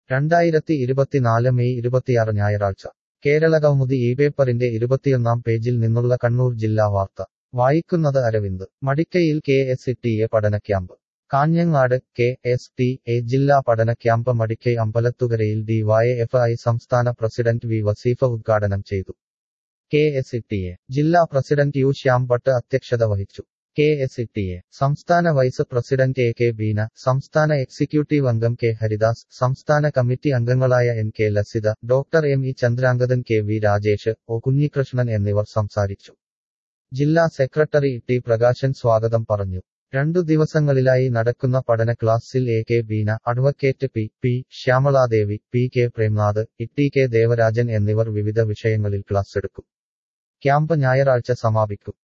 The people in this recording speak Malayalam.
രണ്ടായിരത്തി ഇരുപത്തിനാല് മെയ് ഇരുപത്തിയാറ് ഞായറാഴ്ച കേരള കൗമുദി ഈ പേപ്പറിന്റെ ഇരുപത്തിയൊന്നാം പേജിൽ നിന്നുള്ള കണ്ണൂർ ജില്ലാ വാർത്ത വായിക്കുന്നത് അരവിന്ദ് മടിക്കയിൽ കെ എസ് ടി എ പഠന camp Kanhangad K S T A ജില്ലാ പഠന ക്യാമ്പ് മടിക്കൈ അമ്പലത്തുകരയിൽ ഡി വൈ എഫ് ഐ സംസ്ഥാന പ്രസിഡന്റ് വി വസീഫ ഉദ്ഘാടനം ചെയ്തു കെ എസ് ടി എ ജില്ലാ പ്രസിഡന്റ് യു ശ്യാം ഭട്ട് അധ്യക്ഷത വഹിച്ചു കെ എസ് ടി എ സംസ്ഥാന vice president A K Beena സംസ്ഥാന എക്സിക്യൂട്ടീവ് അംഗം കെ ഹരിദാസ് സംസ്ഥാന കമ്മിറ്റി അംഗങ്ങളായ N K Lasitha doctor M E Chandrangathan K V Rajesh O Kunhikrishnan എന്നിവർ സംസാരിച്ചു ജില്ലാ സെക്രട്ടറി ടി പ്രകാശൻ സ്വാഗതം പറഞ്ഞു രണ്ടു ദിവസങ്ങളിലായി നടക്കുന്ന പഠന ക്ലാസ്സിൽ A K Beena advocate P P Shyamaladevi P K Premnath E K Devarajan എന്നിവർ വിവിധ വിഷയങ്ങളിൽ ക്ലാസ് എടുക്കും ക്യാമ്പ് ഞായറാഴ്ച സമാപിക്കും